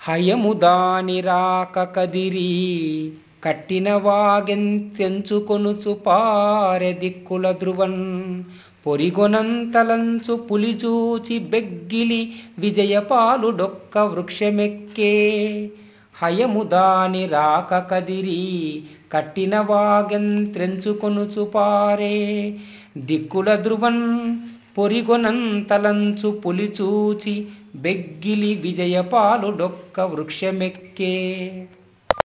హయము దాని రాక కదిరి కట్టిన వాగెంతెంచుకొనుచు పారె దిక్కుల ధ్రువన్ పొరిగొనంతలంచు పులిచూచి బెగ్గిలి విజయపాలుడొక్క వృక్షమెక్కే హయము దాని రాక కదిరి కట్టిన వాగెంత్రెంచుకొనుచు పారే దిక్కుల ధ్రువన్ పొరిగొనంతలంచు పులిచూచి బెగ్గిలి విజయపాలుడొక్క వృక్షమెక్కే